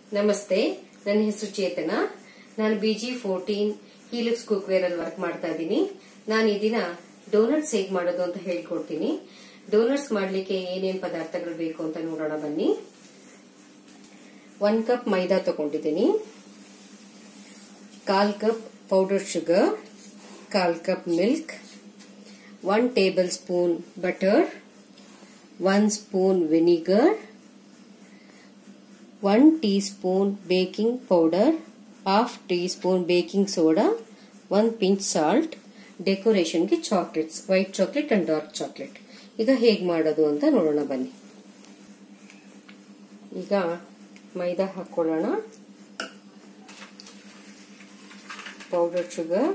ನಮಸ್ತೆ ನನ್ನ ಹೆಸರು ಚೇತನ ನಾನು ಬಿಜಿ ಫೋರ್ಟೀನ್ ಹೀಲಿಕ್ಸ್ ಕುಕ್ವೇರ್ ಅಲ್ಲಿ ವರ್ಕ್ ಮಾಡ್ತಾ ಇದ್ದೀನಿ ನಾನು ಈ ದಿನ ಡೋನಟ್ಸ್ ಹೇಗ್ ಮಾಡೋದು ಅಂತ ಹೇಳ್ಕೊಡ್ತೀನಿ ಡೋನಟ್ಸ್ ಮಾಡ್ಲಿಕ್ಕೆ ಏನೇನ್ ಪದಾರ್ಥಗಳು ಬೇಕು ಅಂತ ನೋಡೋಣ ಬನ್ನಿ ಒನ್ ಕಪ್ ಮೈದಾ ತಗೊಂಡಿದ್ದೀನಿ ಕಾಲ್ ಕಪ್ ಪೌಡರ್ ಶುಗರ್ ಕಾಲ್ cup milk one tablespoon butter one spoon vinegar one teaspoon baking powder half teaspoon baking soda one pinch salt ಡೆಕೋರೇಷನ್ಗೆ chocolates white chocolate and dark chocolate ಈಗ ಹೇಗೆ ಮಾಡೋದು ಅಂತ ನೋಡೋಣ ಬನ್ನಿ ಈಗ ಮೈದಾ ಹಾಕೊಳ್ಳೋಣ ಪೌಡರ್ ಶುಗರ್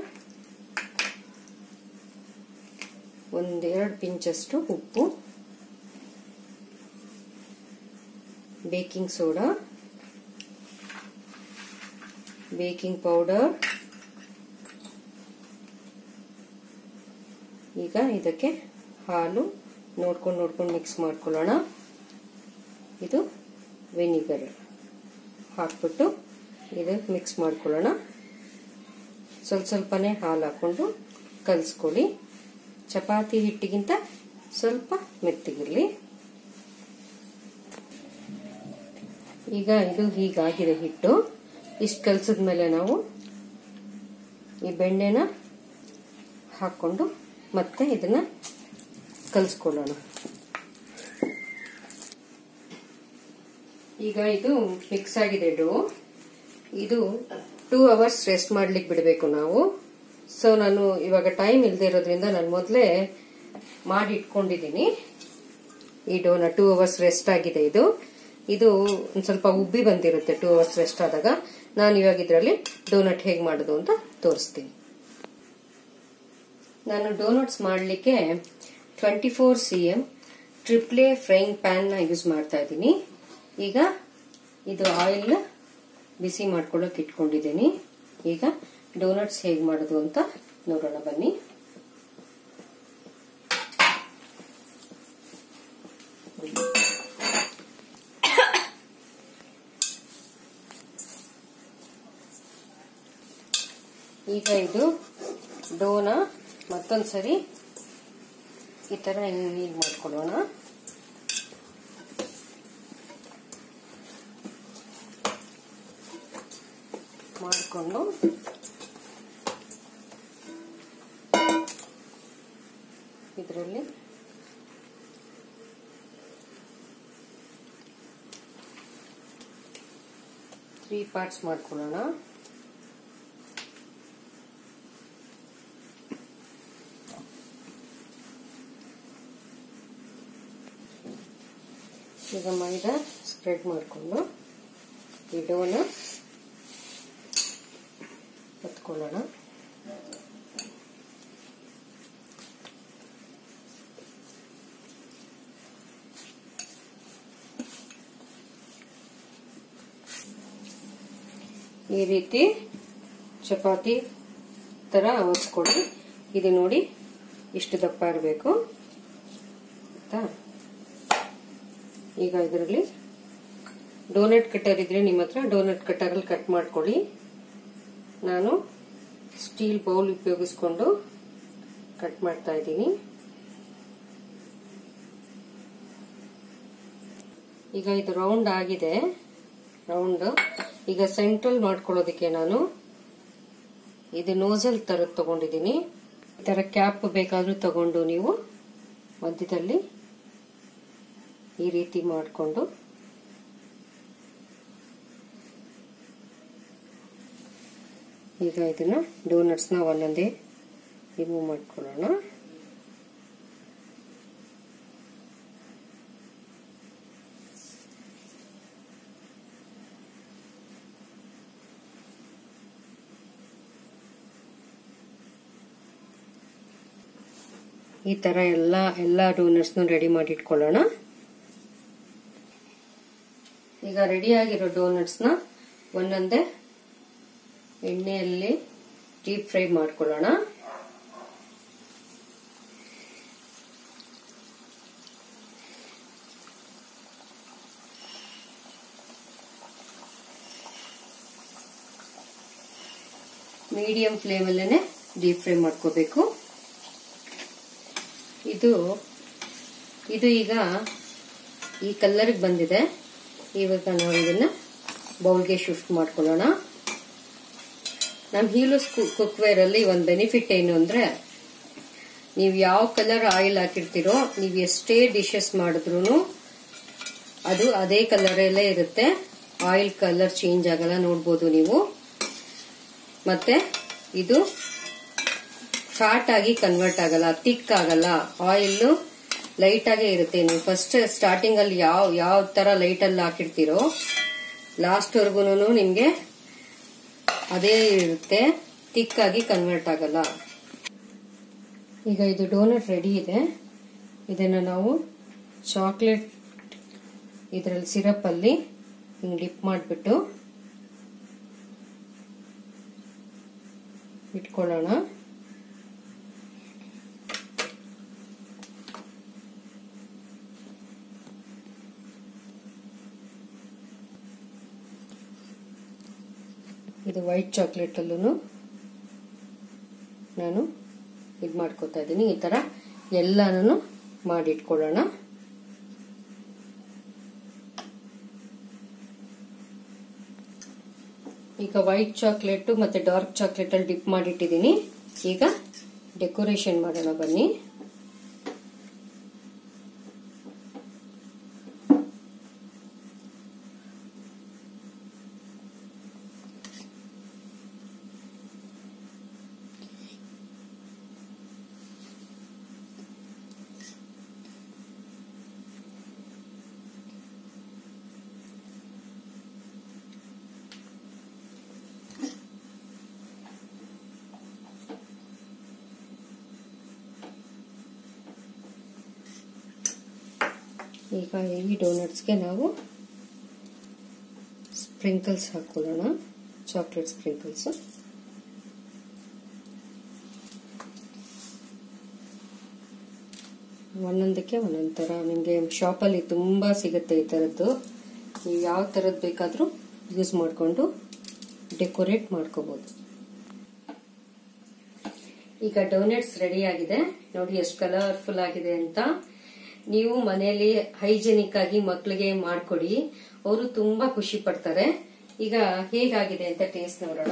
ಒಂದೆರಡು ಪಿಂಚಷ್ಟು ಉಪ್ಪು ಬೇಕಿಂಗ್ ಸೋಡಾ ಬೇಕಿಂಗ್ ಪೌಡರ್ ಈಗ ಇದಕ್ಕೆ ಹಾಲು ನೋಡ್ಕೊಂಡು ನೋಡ್ಕೊಂಡು ಮಿಕ್ಸ್ ಮಾಡ್ಕೊಳ್ಳೋಣ ಇದು ವಿನಿಗರ್ ಹಾಕ್ಬಿಟ್ಟು ಇದಕ್ಕೆ ಮಿಕ್ಸ್ ಮಾಡ್ಕೊಳ್ಳೋಣ ಸ್ವಲ್ಪ ಸ್ವಲ್ಪನೇ ಹಾಲು ಹಾಕೊಂಡು ಕಲಿಸ್ಕೊಳ್ಳಿ ಚಪಾತಿ ಹಿಟ್ಟಿಗಿಂತ ಸ್ವಲ್ಪ ಮೆತ್ತಗಿರಲಿ ಈಗ ಇದು ಹೀಗಾಗಿದೆ ಹಿಟ್ಟು ಇಷ್ಟು ಕಲಸಿದ ಮೇಲೆ ನಾವು ಈ ಬೆಣ್ಣೆನ ಹಾಕೊಂಡು ಮತ್ತೆ ಇದನ್ನ ಕಲಿಸ್ಕೊಳ್ಳೋಣ ಈಗ ಇದು ಮಿಕ್ಸ್ ಆಗಿದೆ ಡೋ ಇದು ಟೂ ಅವರ್ಸ್ ರೆಸ್ಟ್ ಮಾಡ್ಲಿಕ್ಕೆ ಬಿಡಬೇಕು ನಾವು ಸೊ ನಾನು ಇವಾಗ ಟೈಮ್ ಇಲ್ಲದೆ ಇರೋದ್ರಿಂದ ನಾನು ಮೊದಲೇ ಮಾಡಿ ಇಟ್ಕೊಂಡಿದ್ದೀನಿ ಈ ಡೋನ ಟೂ ಅವರ್ಸ್ ರೆಸ್ಟ್ ಆಗಿದೆ ಇದು ಇದು ಒಂದು ಸ್ವಲ್ಪ ಉಬ್ಬಿ ಬಂದಿರುತ್ತೆ ಟೂ ಅವರ್ಸ್ ರೆಸ್ಟ್ ಆದಾಗ ನಾನು ಇವಾಗ ಇದರಲ್ಲಿ ಡೋನಟ್ ಹೇಗೆ ಮಾಡೋದು ಅಂತ ತೋರಿಸ್ತೀನಿ ನಾನು ಡೋನಟ್ಸ್ ಮಾಡಲಿಕ್ಕೆ twenty four C M triply frying ಪ್ಯಾನ್ನ ಯೂಸ್ ಮಾಡ್ತಾ ಇದ್ದೀನಿ ಈಗ ಇದು ಆಯಿಲ್ ಬಿಸಿ ಮಾಡ್ಕೊಳ್ಳೋಕೆ ಇಟ್ಕೊಂಡಿದ್ದೀನಿ ಈಗ ಡೋನಟ್ಸ್ ಹೇಗೆ ಮಾಡೋದು ಅಂತ ನೋಡೋಣ ಬನ್ನಿ ಈಗ ಇದು ಡೋನ ಮತ್ತೊಂದ್ಸರಿ ಈ ತರ ಹೀಗೆ ಮಾಡ್ಕೊಳ್ಳೋಣ ಮಾಡಿಕೊಂಡು ಇದರಲ್ಲಿ ತ್ರೀ ಪಾರ್ಟ್ಸ್ ಮಾಡ್ಕೊಳ್ಳೋಣ ಈಗ ಮೈದಾ ಸ್ಪ್ರೆಡ್ ಮಾಡಿಕೊಂಡು ಈ ಡೋನ ಹೊತ್ಕೊಳ್ಳೋಣ ಈ ರೀತಿ ಚಪಾತಿ ತರ ಒತ್ಸ್ಕೊಳ್ಳಿ ಇದು ನೋಡಿ ಇಷ್ಟು ದಪ್ಪ ಇರಬೇಕು ಆಯ್ತಾ ಈಗ ಇದರಲ್ಲಿ ಡೋನಟ್ ಕಟ್ಟರ್ ಇದ್ರೆ ನಿಮ್ಮ ಹತ್ರ ಡೋನಟ್ ಕಟ್ಟರಲ್ಲಿ ಕಟ್ ಮಾಡ್ಕೊಳ್ಳಿ ನಾನು ಸ್ಟೀಲ್ ಬೌಲ್ ಉಪಯೋಗಿಸ್ಕೊಂಡು ಕಟ್ ಮಾಡ್ತಾ ಇದ್ದೀನಿ ಈಗ ಇದು ರೌಂಡ್ ಆಗಿದೆ ರೌಂಡ್ ಈಗ ಸೆಂಟ್ರಲ್ ಮಾಡ್ಕೊಳ್ಳೋದಕ್ಕೆ ನಾನು ಇದು ನೋಸಲ್ ತರದ್ ತಗೊಂಡಿದ್ದೀನಿ ಈ ತರ ಕ್ಯಾಪ್ ಬೇಕಾದ್ರೂ ತಗೊಂಡು ನೀವು ಮಧ್ಯದಲ್ಲಿ ಈ ರೀತಿ ಮಾಡಿಕೊಂಡು ಈಗ ಇದನ್ನ ಡೋನಟ್ಸ್ನ ಒಂದೊಂದೇ ರಿಮೂವ್ ಮಾಡ್ಕೊಳ್ಳೋಣ ಈ ತರ ಎಲ್ಲ ಎಲ್ಲ ಡೋನಟ್ಸ್ನ ರೆಡಿ ಮಾಡಿ ಇಟ್ಕೊಳ್ಳೋಣ ಈಗ ರೆಡಿ ಆಗಿರೋ ಡೋನಟ್ಸ್ನ ಒಂದೊಂದೇ ಎಣ್ಣೆಯಲ್ಲಿ ಡೀಪ್ ಫ್ರೈ ಮಾಡ್ಕೊಳ್ಳೋಣ ಮೀಡಿಯಂ ಫ್ಲೇಮಲ್ಲೇ ಡೀಪ್ ಫ್ರೈ ಮಾಡ್ಕೋಬೇಕು ಇದು ಇದು ಈಗ ಈ ಕಲರ್ಗೆ ಬಂದಿದೆ ಇವಾಗ ನಾವು ಇದನ್ನ ಬೌಲ್ಗೆ ಶಿಫ್ಟ್ ಮಾಡ್ಕೊಳ್ಳೋಣ ನಮ್ಮ ಹೀಲೋಸ್ ಕುಕ್ವೇರ್ ಅಲ್ಲಿ ಒಂದು ಬೆನಿಫಿಟ್ ಏನು ಅಂದ್ರೆ ನೀವು ಯಾವ ಕಲರ್ ಆಯಿಲ್ ಹಾಕಿರ್ತೀರೋ ನೀವು ಎಷ್ಟೇ ಡಿಶಸ್ ಮಾಡಿದ್ರು ಅದು ಅದೇ ಕಲರಲ್ಲೇ ಇರುತ್ತೆ ಆಯಿಲ್ ಕಲರ್ ಚೇಂಜ್ ಆಗಲ್ಲ ನೋಡ್ಬೋದು ನೀವು ಮತ್ತೆ ಇದು ಫ್ಯಾಟ್ ಆಗಿ ಕನ್ವರ್ಟ್ ಆಗಲ್ಲ ತಿಕ್ ಆಗಲ್ಲ ಆಯಿಲ್ ಲೈಟ್ ಆಗೇ ಇರುತ್ತೆ ನೀವು ಫಸ್ಟ್ ಸ್ಟಾರ್ಟಿಂಗ್ ಅಲ್ಲಿ ಯಾವ ಯಾವ ತರ ಲೈಟ್ ಅಲ್ಲಿ ಹಾಕಿರ್ತೀರೋ ಲಾಸ್ಟ್ ವರ್ಗು ನಿಮ್ಗೆ ಅದೇ ಇರುತ್ತೆ ತಿಕ್ ಆಗಿ ಕನ್ವರ್ಟ್ ಆಗಲ್ಲ ಈಗ ಇದು ಡೋನಟ್ ರೆಡಿ ಇದೆ ಇದನ್ನು ನಾವು ಚಾಕ್ಲೇಟ್ ಇದರಲ್ಲಿ ಸಿರಪ್ ಅಲ್ಲಿ ಹಿಂಗೆ ಡಿಪ್ ಮಾಡಿಬಿಟ್ಟು ಇಟ್ಕೊಳ್ಳೋಣ ಇದು ವೈಟ್ ಚಾಕ್ಲೇಟ್ ಅಲ್ಲೂ ನಾನು ಇದು ಮಾಡ್ಕೋತಾ ಇದ್ದೀನಿ ಈ ತರ ಎಲ್ಲಾನು ಮಾಡಿಟ್ಕೊಳ್ಳೋಣ ಈಗ ವೈಟ್ ಚಾಕ್ಲೇಟ್ ಮತ್ತೆ ಡಾರ್ಕ್ ಚಾಕ್ಲೇಟ್ ಅಲ್ಲಿ ಡಿಪ್ ಮಾಡಿಟ್ಟಿದ್ದೀನಿ ಈಗ ಡೆಕೋರೇಷನ್ ಮಾಡೋಣ ಬನ್ನಿ ಈಗ ಈ ಡೋನಟ್ಸ್ಗೆ ನಾವು ಸ್ಪ್ರಿಂಕಲ್ಸ್ ಹಾಕೊಳ್ಳೋಣ ಚಾಕ್ಲೇಟ್ ಸ್ಪ್ರಿಂಕಲ್ಸ್ ಒಂದೊಂದಕ್ಕೆ ಒಂದೊಂದು ಥರ ನಿಮಗೆ ಶಾಪಲ್ಲಿ ತುಂಬ ಸಿಗುತ್ತೆ ಈ ಥರದ್ದು ನೀವು ಯಾವ ಥರದ್ದು ಬೇಕಾದರೂ ಯೂಸ್ ಮಾಡಿಕೊಂಡು ಡೆಕೋರೇಟ್ ಮಾಡ್ಕೋಬೋದು ಈಗ ಡೋನೆಟ್ಸ್ ರೆಡಿ ಆಗಿದೆ ನೋಡಿ ಎಷ್ಟು ಕಲರ್ಫುಲ್ ಆಗಿದೆ ಅಂತ ನೀವು ಮನೆಯಲ್ಲಿ ಹೈಜೆನಿಕ್ ಆಗಿ ಮಕ್ಕಳಿಗೆ ಮಾಡ್ಕೊಡಿ ಅವರು ತುಂಬಾ ಖುಷಿ ಪಡ್ತಾರೆ ಈಗ ಹೇಗಾಗಿದೆ ಅಂತ ಟೇಸ್ಟ್ ನೋಡೋಣ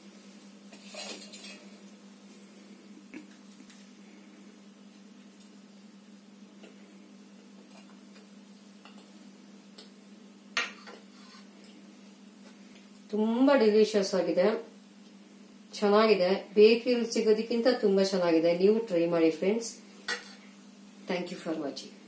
ತುಂಬಾ ಡಿಲಿಷಿಯಸ್ ಆಗಿದೆ ಚೆನ್ನಾಗಿದೆ ಬೇಕರಿಲಿ ಸಿಗೋದಕ್ಕಿಂತ ತುಂಬಾ ಚೆನ್ನಾಗಿದೆ ನೀವು ಟ್ರೈ ಮಾಡಿ friends thank you for watching